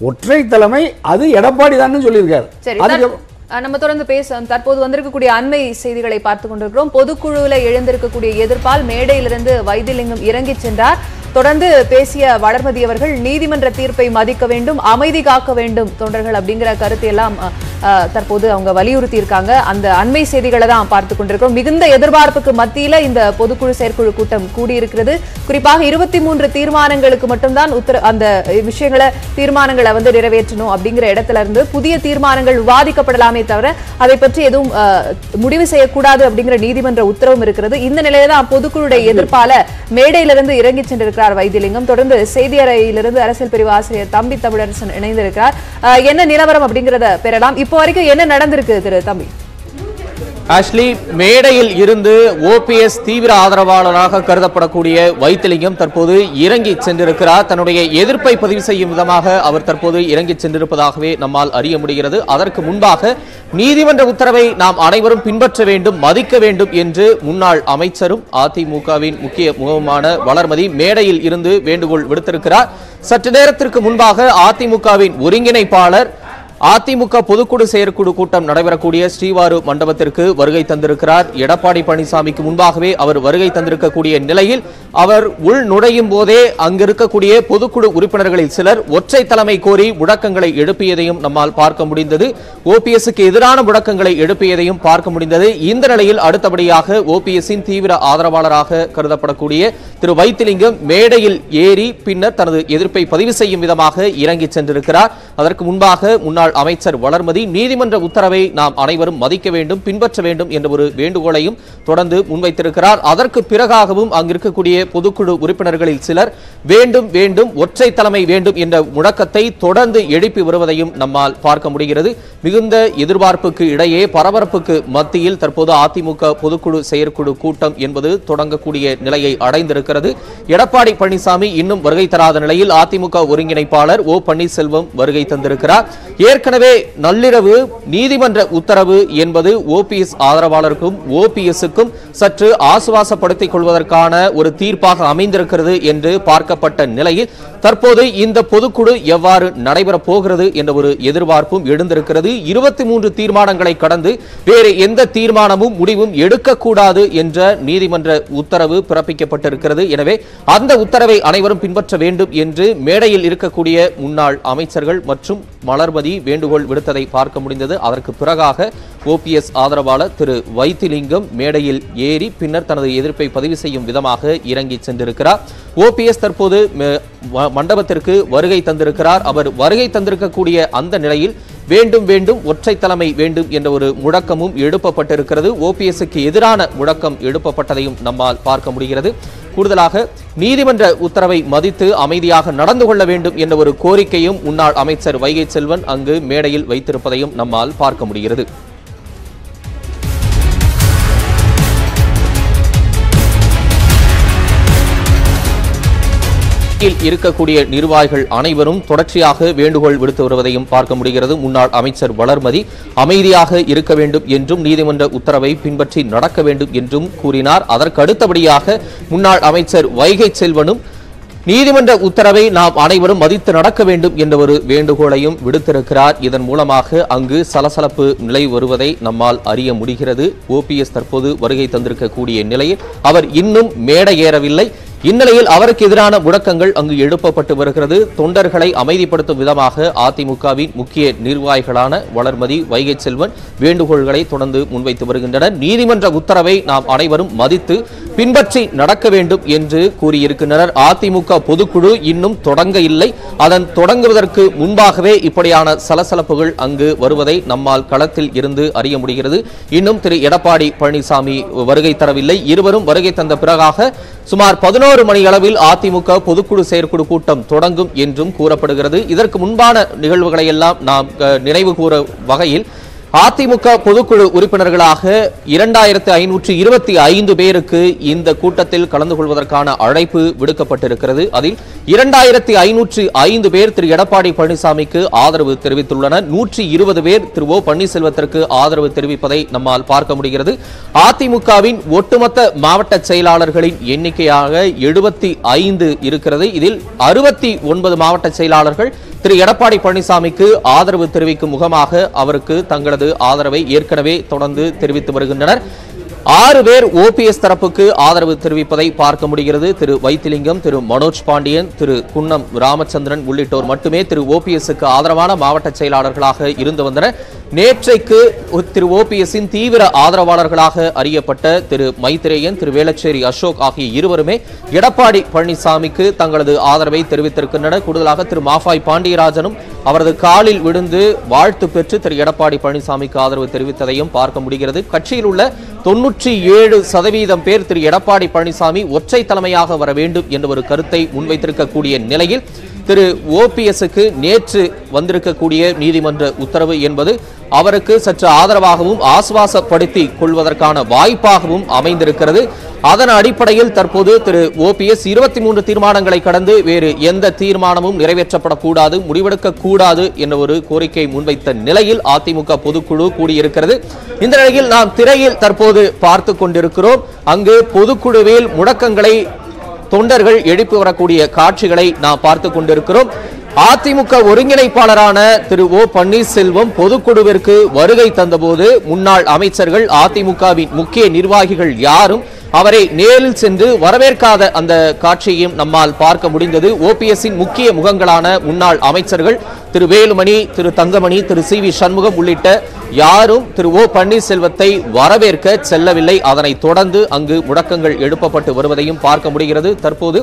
ஒற்றை தலைமை அது எடப்பாடி தான் சொல்லியிருக்காரு சரி அதுக்கு தற்- அஹ் நம்ம தொடர்ந்து பேச தற்போது வந்திருக்கக்கூடிய அண்மை செய்திகளை பார்த்து கொண்டிருக்கிறோம் பொதுக்குழுவில் எழுந்திருக்கக்கூடிய எதிர்ப்பால் மேடையிலிருந்து வைத்திலிங்கம் இறங்கிச் சென்றார் தொடர்ந்து பேசிய வளர்மதி அவர்கள் நீதிமன்ற தீர்ப்பை மதிக்க வேண்டும் அமைதி காக்க வேண்டும் தொண்டர்கள் அப்படிங்கிற கருத்தை எல்லாம் அஹ், அஹ், தற்போது அவங்க வலியுறுத்தி இருக்காங்க அந்த அண்மை செய்திகளை தான் பார்த்து கொண்டிருக்கிறோம் மிகுந்த எதிர்பார்ப்புக்கு மத்தியில இந்த பொதுக்குழு செயற்குழு கூட்டம் கூடியிருக்கிறது குறிப்பாக இருபத்தி மூன்று தீர்மானங்களுக்கு மட்டும்தான் உத்தர அந்த விஷயங்களை தீர்மானங்களை வந்து நிறைவேற்றணும் அப்படிங்கிற இடத்துல இருந்து புதிய தீர்மானங்கள் விவாதிக்கப்படலாமே தவிர அதை பற்றி எதுவும் அஹ், முடிவு செய்யக்கூடாது அப்படிங்கிற நீதிமன்ற உத்தரவும் இருக்கிறது இந்த நிலையில தான் பொதுக்குழுடைய எதிர்ப்பால மேடையிலிருந்து இறங்கி சென்றிருக்கிறார் வைத்தியலிங்கம் தொடர்ந்து செய்தி அறையிலிருந்து அரசியல் பிரிவு ஆசிரியர் தம்பி தமிழரசன் இணைந்திருக்கிறார் அஹ், என்ன நிலவரம் அப்படிங்கறத பெறலாம் இப்போ வரைக்கும் என்ன நடந்திருக்கு திரு தம்பி ஆஷ்லி மேடையில் இருந்து ஓபிஎஸ் தீவிர ஆதரவாளராக கருதப்படக்கூடிய வைத்திலிங்கம் தற்போது இறங்கி சென்றிருக்கிறார் தன்னுடைய எதிர்ப்பை பதிவு செய்யும் விதமாக அவர் தற்போது இறங்கி சென்றிருப்பதாகவே நம்மால் அறிய முடிகிறது அதற்கு முன்பாக நீதிமன்ற உத்தரவை நாம் அனைவரும் பின்பற்ற வேண்டும் மதிக்க வேண்டும் என்று முன்னாள் அமைச்சரும் அதிமுகவின் முக்கிய முகமான வளர்மதி மேடையில் இருந்து வேண்டுகோள் விடுத்திருக்கிறார் சற்று நேரத்திற்கு முன்பாக அதிமுகவின் ஒருங்கிணைப்பாளர் அதிமுக பொதுக்குழு செயற்குழு கூட்டம் நடைபெறக்கூடிய ஸ்ரீவாரு மண்டபத்திற்கு வருகை தந்திருக்கிறார் எடப்பாடி பழனிசாமிக்கு முன்பாகவே அவர் வருகை தந்திருக்கக்கூடிய நிலையில் அவர் உள் நுழையும் போதே அங்கிருக்கக்கூடிய பொதுக்குழு உறுப்பினர்களில் சிலர் ஒற்றை தலைமை கோரி முழக்கங்களை எழுப்பியதையும் நம்மால் பார்க்க முடிந்தது ஓபிஎஸ்க்கு எதிரான முழக்கங்களை எழுப்பியதையும் பார்க்க முடிந்தது இந்த நிலையில் அடுத்தபடியாக ஓபிஎஸ்ஸின் தீவிர ஆதரவாளராக கருதப்படக்கூடிய திரு வைத்திலிங்கம் மேடையில் ஏறி பின்னர் தனது எதிர்ப்பை பதிவு செய்யும் விதமாக இறங்கி சென்றிருக்கிறார் அதற்கு முன்பாக முன்னாள் அமைச்சர் வளர்மதி நீதிமன்ற உத்தரவை நாம் அனைவரும் மதிக்க வேண்டும் பின்பற்ற வேண்டும் என்ற ஒரு வேண்டுகோளையும் தொடர்ந்து முன்வைத்திருக்கிறார் அதற்கு பிறகாகவும் அங்கிருக்கக்கூடிய பொதுக்குழு உறுப்பினர்களில் சிலர் வேண்டும் வேண்டும் ஒற்றை தலைமை வேண்டும் என்ற முழக்கத்தை தொடர்ந்து எழுப்பி வருவதையும் நம்மால் பார்க்க முடிகிறது மிகுந்த எதிர்பார்ப்புக்கு இடையே பரபரப்புக்கு மத்தியில் தற்போது அதிமுக பொதுக்குழு செயற்குழு கூட்டம் என்பது தொடங்கக்கூடிய நிலையை அடைந்திருக்கிறது எடப்பாடி பழனிசாமி இன்னும் வருகை தராத நிலையில் அதிமுக ஒருங்கிணைப்பாளர் ஓ பன்னீர்செல்வம் வருகை தந்திருக்கிறார் ஏற்கனவே நள்ளிரவு நீதிமன்ற உத்தரவு என்பது ஓபிஎஸ் ஆதரவாளருக்கும் ஓபிஎஸ்க்கும் சற்று ஆசுவாசப்படுத்திக் கொள்வதற்கான ஒரு தீர்ப்பாக அமைந்திருக்கிறது என்று பார்க்கப்பட்ட நிலையில் தற்போது இந்த பொதுக்குழு எவ்வாறு நடைபெறப் போகிறது என்ற ஒரு எதிர்பார்ப்பும் எழுந்திருக்கிறது இருபத்தி மூன்று தீர்மானங்களை கடந்து வேறு எந்த தீர்மானமும் முடிவும் எடுக்கக்கூடாது என்ற நீதிமன்ற உத்தரவு பிறப்பிக்கப்பட்டிருக்கிறது எனவே அந்த உத்தரவை அனைவரும் பின்பற்ற வேண்டும் என்று மேடையில் இருக்கக்கூடிய முன்னாள் அமைச்சர்கள் மற்றும் மலர்மதி வேண்டுகோள் விடுத்ததை பார்க்க முடிந்தது அதற்கு பிறகாக ஓபிஎஸ் ஆதரவாளர் திரு வைத்திலிங்கம் மேடையில் ஏறி பின்னர் தனது எதிர்ப்பை பதிவு செய்யும் விதமாக இறங்கி சென்றிருக்கிறார் ஓபிஎஸ் தற்போது ம- ம- மண்டபத்திற்கு வருகை தந்திருக்கிறார் அவர் வருகை தந்திருக்கக்கூடிய அந்த நிலையில் வேண்டும் வேண்டும் ஒற்றை தலைமை வேண்டும் என்ற ஒரு முழக்கமும் எழுப்பப்பட்டிருக்கிறது ஓபிஎஸ்க்கு எதிரான முழக்கம் எழுப்பப்பட்டதையும் நம்மால் பார்க்க முடிகிறது கூடுதலாக நீதிமன்ற உத்தரவை மதித்து அமைதியாக நடந்து கொள்ள வேண்டும் என்ற ஒரு கோரிக்கையும் முன்னாள் அமைச்சர் வைகை செல்வன் அங்கு மேடையில் வைத்திருப்பதையும் நம்மால் பார்க்க முடிகிறது கட்சியில் இருக்கக்கூடிய நிர்வாகிகள் அனைவரும் தொடர்ச்சியாக வேண்டுகோள் விடுத்து வருவதையும் பார்க்க முடிகிறது முன்னாள் அமைச்சர் வளர்மதி அமைதியாக இருக்க வேண்டும் என்றும் நீதிமன்ற உத்தரவை பின்பற்றி நடக்க வேண்டும் என்றும் கூறினார் அதற்கு அடுத்தபடியாக முன்னாள் அமைச்சர் வைகை செல்வனும் நீதிமன்ற உத்தரவை நாம் அனைவரும் மதித்து நடக்க வேண்டும் என்ற ஒரு வேண்டுகோளையும் விடுத்திருக்கிறார் இதன் மூலமாக அங்கு சலசலப்பு நிலை வருவதை நம்மால் அறிய முடிகிறது ஓபிஎஸ் தற்போது வருகை தந்திருக்கக்கூடிய நிலையில் அவர் இன்னும் மேடை ஏறவில்லை இந்நிலையில் அவருக்கு எதிரான முழக்கங்கள் அங்கு எழுப்பப்பட்டு வருகிறது தொண்டர்களை அமைதிப்படுத்தும் விதமாக அதிமுகவின் முக்கிய நிர்வாகிகளான வளர்மதி வைகை செல்வன் வேண்டுகோள்களை தொடர்ந்து முன்வைத்து வருகின்றனர் நீதிமன்ற உத்தரவை நாம் அனைவரும் மதித்து பின்பற்றி நடக்க வேண்டும் என்று கூறியிருக்கின்றனர் அதிமுக பொதுக்குழு இன்னும் தொடங்க இல்லை அதன் தொடங்குவதற்கு முன்பாகவே இப்படியான சலசலப்புகள் அங்கு வருவதை நம்மால் களத்தில் இருந்து அறிய முடிகிறது இன்னும் திரு எடப்பாடி பழனிசாமி வருகை தரவில்லை இருவரும் வருகை தந்த பிறகாக சுமார் பதினோரு மணி அளவில் அதிமுக பொதுக்குழு செயற்குழு கூட்டம் தொடங்கும் என்றும் கூறப்படுகிறது இதற்கு முன்பான நிகழ்வுகளை எல்லாம் நாம் அஹ், நினைவு கூற வகையில் அதிமுக பொதுக்குழு உறுப்பினர்களாக இரண்டாயிரத்து ஐநூற்று இருபத்தி ஐந்து பேருக்கு இந்த கூட்டத்தில் கலந்து கொள்வதற்கான அழைப்பு விடுக்கப்பட்டிருக்கிறது அதில் இரண்டாயிரத்தி ஐநூற்று ஐந்து பேர் திரு எடப்பாடி பழனிசாமிக்கு ஆதரவு தெரிவித்துள்ளனர் நூற்றி இருபது பேர் திரு ஓ பன்னீர்செல்வத்திற்கு ஆதரவு தெரிவிப்பதை நம்மால் பார்க்க முடிகிறது அதிமுகவின் ஒட்டுமொத்த மாவட்ட செயலாளர்களின் எண்ணிக்கையாக எழுபத்தி ஐந்து இருக்கிறது இதில் அறுபத்தி ஒன்பது மாவட்ட செயலாளர்கள் திரு எடப்பாடி பழனிசாமிக்கு ஆதரவு தெரிவிக்கும் முகமாக அவருக்கு தங்களது ஆதரவை ஏற்கனவே தொடர்ந்து தெரிவித்து வருகின்றனர் ஆறு பேர் ஓபிஎஸ் தரப்புக்கு ஆதரவு தெரிவிப்பதை பார்க்க முடிகிறது திரு வைத்திலிங்கம் திரு மனோஜ் பாண்டியன் திரு குன்னம் ராமச்சந்திரன் உள்ளிட்டோர் மட்டுமே திரு ஓபிஎஸ்க்கு ஆதரவான மாவட்ட செயலாளர்களாக இருந்து வந்தனர் நேற்றைக்கு திரு ஓபிஎஸ்ஸின் தீவிர ஆதரவாளர்களாக அறியப்பட்ட திரு மைத்ரேயன் திரு வேளச்சேரி அசோக் ஆகிய இருவருமே எடப்பாடி பழனிசாமிக்கு தங்களது ஆதரவை தெரிவித்திருக்கின்றனர் கூடுதலாக திரு மாஃபாய் பாண்டியராஜனும் அவரது காலில் விழுந்து வாழ்த்து பெற்று திரு எடப்பாடி பழனிசாமிக்கு ஆதரவு தெரிவித்ததையும் பார்க்க முடிகிறது கட்சியில் உள்ள தொன்னூற்றி ஏழு சதவீதம் பேர் திரு எடப்பாடி பழனிசாமி ஒற்றை தலைமையாக வர வேண்டும் என்ற ஒரு கருத்தை முன்வைத்திருக்கக்கூடிய நிலையில் திரு ஓபிஎஸ்க்கு நேற்று வந்திருக்கக்கூடிய நீதிமன்ற உத்தரவு என்பது அவருக்கு சற்று ஆதரவாகவும் ஆசுவாசப்படுத்தி கொள்வதற்கான வாய்ப்பாகவும் அமைந்திருக்கிறது அதன் அடிப்படையில் தற்போது திரு ஓபிஎஸ் இருபத்தி மூன்று தீர்மானங்களை கடந்து வேறு எந்த தீர்மானமும் நிறைவேற்றப்படக்கூடாது முடிவெடுக்க கூடாது என்ற ஒரு கோரிக்கை முன்வைத்த நிலையில் அதிமுக பொதுக்குழு கூடியிருக்கிறது இந்த நிலையில் நாம் திரையில் தற்போது பார்த்து கொண்டிருக்கிறோம் அங்கு பொதுக்குழுவில் முடக்கங்களை தொண்டர்கள் எழுப்பி வரக்கூடிய காட்சிகளை நாம் பார்த்து கொண்டிருக்கிறோம் அதிமுக ஒருங்கிணைப்பாளரான திரு ஓ பன்னீர்செல்வம் பொதுக்குழுவிற்கு வருகை தந்தபோது முன்னாள் அமைச்சர்கள் அதிமுகவின் முக்கிய நிர்வாகிகள் யாரும் அவரை நேரில் சென்று வரவேற்காத அந்த காட்சியையும் நம்மால் பார்க்க முடிந்தது ஓபிஎஸ்ஸின் முக்கிய முகங்களான முன்னாள் அமைச்சர்கள் திரு வேலுமணி திரு தங்கமணி திரு சி வி சண்முகம் உள்ளிட்ட யாரும் திரு ஓ பன்னீர்செல்வத்தை வரவேற்க செல்லவில்லை அதனைத் தொடர்ந்து அங்கு முடக்கங்கள் எழுப்பப்பட்டு வருவதையும் பார்க்க முடிகிறது தற்போது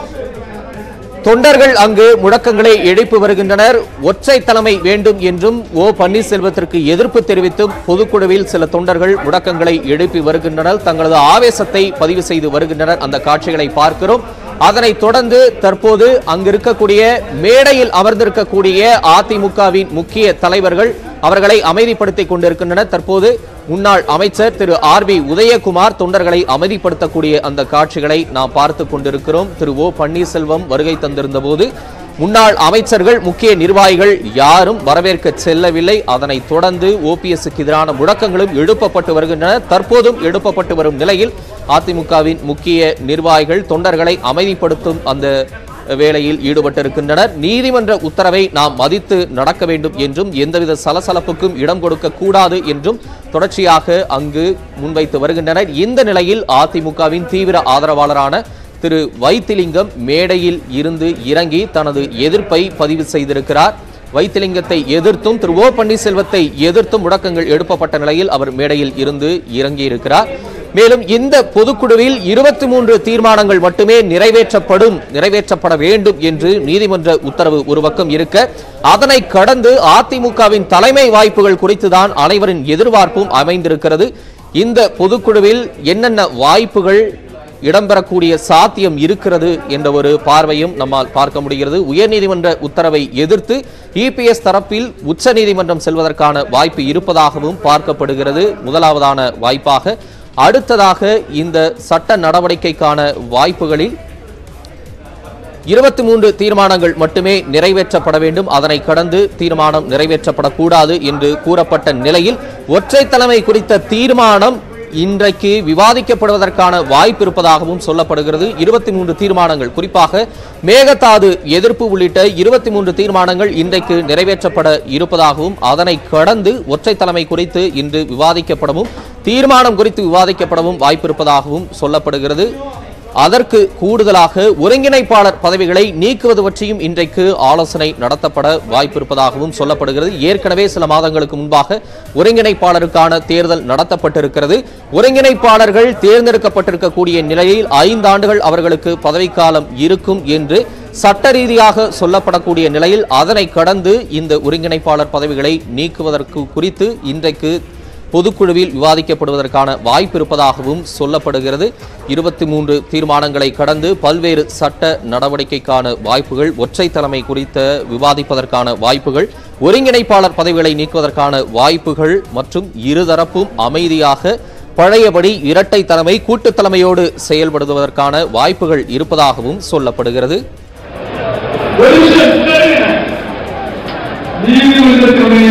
தொண்டர்கள் அங்கு முழக்கங்களை எழுப்பி வருகின்றனர் ஒற்றை தலைமை வேண்டும் என்றும் ஓ பன்னீர்செல்வத்திற்கு எதிர்ப்பு தெரிவித்தும் பொதுக்குழுவில் சில தொண்டர்கள் முழக்கங்களை எழுப்பி வருகின்றனர் தங்களது ஆவேசத்தை பதிவு செய்து வருகின்றனர் அந்த காட்சிகளை பார்க்கிறோம் அதனைத் தொடர்ந்து தற்போது அங்கு இருக்கக்கூடிய மேடையில் அமர்ந்திருக்கக்கூடிய அதிமுகவின் முக்கிய தலைவர்கள் அவர்களை அமைதிப்படுத்திக் கொண்டிருக்கின்றனர் தற்போது முன்னாள் அமைச்சர் திரு ஆர் பி உதயகுமார் தொண்டர்களை அமைதிப்படுத்தக்கூடிய அந்த காட்சிகளை நாம் பார்த்து கொண்டிருக்கிறோம் திரு ஓ பன்னீர்செல்வம் வருகை தந்திருந்த போது முன்னாள் அமைச்சர்கள் முக்கிய நிர்வாகிகள் யாரும் வரவேற்க செல்லவில்லை அதனைத் தொடர்ந்து ஓபிஎஸ்க்கு எதிரான முழக்கங்களும் எழுப்பப்பட்டு வருகின்றன தற்போதும் எழுப்பப்பட்டு வரும் நிலையில் அதிமுகவின் முக்கிய நிர்வாகிகள் தொண்டர்களை அமைதிப்படுத்தும் அந்த வேளையில் ஈடுபட்டிருக்கின்றனர் நீதிமன்ற உத்தரவை நாம் மதித்து நடக்க வேண்டும் என்றும் எந்தவித சலசலப்புக்கும் இடம் கொடுக்க கூடாது என்றும் தொடர்ச்சியாக அங்கு முன்வைத்து வருகின்றனர் இந்த நிலையில் அதிமுகவின் தீவிர ஆதரவாளரான திரு வைத்திலிங்கம் மேடையில் இருந்து இறங்கி தனது எதிர்ப்பை பதிவு செய்திருக்கிறார் வைத்திலிங்கத்தை எதிர்த்தும் திரு ஓ பன்னீர்செல்வத்தை எதிர்த்தும் முழக்கங்கள் எழுப்பப்பட்ட நிலையில் அவர் மேடையில் இருந்து இறங்கியிருக்கிறார் மேலும் இந்த பொதுக்குழுவில் இருபத்தி மூன்று தீர்மானங்கள் மட்டுமே நிறைவேற்றப்படும் நிறைவேற்றப்பட வேண்டும் என்று நீதிமன்ற உத்தரவு ஒரு பக்கம் இருக்க அதனை கடந்து அதிமுகவின் தலைமை வாய்ப்புகள் குறித்துதான் அனைவரின் எதிர்பார்ப்பும் அமைந்திருக்கிறது இந்த பொதுக்குழுவில் என்னென்ன வாய்ப்புகள் இடம்பெறக்கூடிய சாத்தியம் இருக்கிறது என்ற ஒரு பார்வையும் நம்மால் பார்க்க முடிகிறது உயர்நீதிமன்ற உத்தரவை எதிர்த்து இபிஎஸ் தரப்பில் உச்சநீதிமன்றம் செல்வதற்கான வாய்ப்பு இருப்பதாகவும் பார்க்கப்படுகிறது முதலாவதான வாய்ப்பாக அடுத்ததாக இந்த சட்ட நடவடிக்கைக்கான வாய்ப்புகளில் இருபத்தி மூன்று தீர்மானங்கள் மட்டுமே நிறைவேற்றப்பட வேண்டும் அதனை கடந்து தீர்மானம் நிறைவேற்றப்படக்கூடாது என்று கூறப்பட்ட நிலையில் ஒற்றை தலைமை குறித்த தீர்மானம் இன்றைக்கு விவாதிக்கப்படுவதற்கான வாய்ப்பு இருப்பதாகவும் சொல்லப்படுகிறது இருபத்தி மூன்று தீர்மானங்கள் குறிப்பாக மேகதாது எதிர்ப்பு உள்ளிட்ட இருபத்தி மூன்று தீர்மானங்கள் இன்றைக்கு நிறைவேற்றப்பட இருப்பதாகவும் அதனை கடந்து ஒற்றை தலைமை குறித்து இன்று விவாதிக்கப்படவும் தீர்மானம் குறித்து விவாதிக்கப்படவும் வாய்ப்பு இருப்பதாகவும் சொல்லப்படுகிறது அதற்கு கூடுதலாக ஒருங்கிணைப்பாளர் பதவிகளை நீக்குவது பற்றியும் இன்றைக்கு ஆலோசனை நடத்தப்பட வாய்ப்பிருப்பதாகவும் சொல்லப்படுகிறது ஏற்கனவே சில மாதங்களுக்கு முன்பாக ஒருங்கிணைப்பாளருக்கான தேர்தல் நடத்தப்பட்டிருக்கிறது ஒருங்கிணைப்பாளர்கள் தேர்ந்தெடுக்கப்பட்டிருக்கக்கூடிய நிலையில் ஐந்து ஆண்டுகள் அவர்களுக்கு பதவிக்காலம் இருக்கும் என்று சட்ட ரீதியாக சொல்லப்படக்கூடிய நிலையில் அதனை கடந்து இந்த ஒருங்கிணைப்பாளர் பதவிகளை நீக்குவதற்கு குறித்து இன்றைக்கு பொதுக்குழுவில் விவாதிக்கப்படுவதற்கான வாய்ப்பு இருப்பதாகவும் சொல்லப்படுகிறது இருபத்தி மூன்று தீர்மானங்களை கடந்து பல்வேறு சட்ட நடவடிக்கைக்கான வாய்ப்புகள் ஒற்றை தலைமை குறித்த விவாதிப்பதற்கான வாய்ப்புகள் ஒருங்கிணைப்பாளர் பதவிகளை நீக்குவதற்கான வாய்ப்புகள் மற்றும் இருதரப்பும் அமைதியாக பழையபடி இரட்டை தலைமை கூட்டுத் தலைமையோடு செயல்படுவதற்கான வாய்ப்புகள் இருப்பதாகவும் சொல்லப்படுகிறது ஒரு நிமிஷம் நீதிமன்றத்துடைய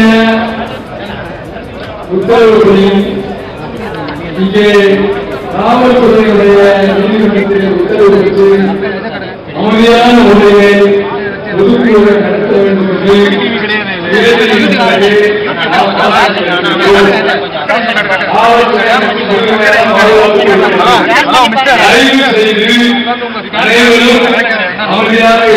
உத்தரவுப்படி இங்கே காவல்துறையுடைய நீதிமன்றத்தின் உத்தரவு பெற்று அமைதியான முறையில் பொதுக்குழுவை நடத்த வேண்டும் அவர்களுக்கு தயவு செய்து அனைவரும் அமைதியாக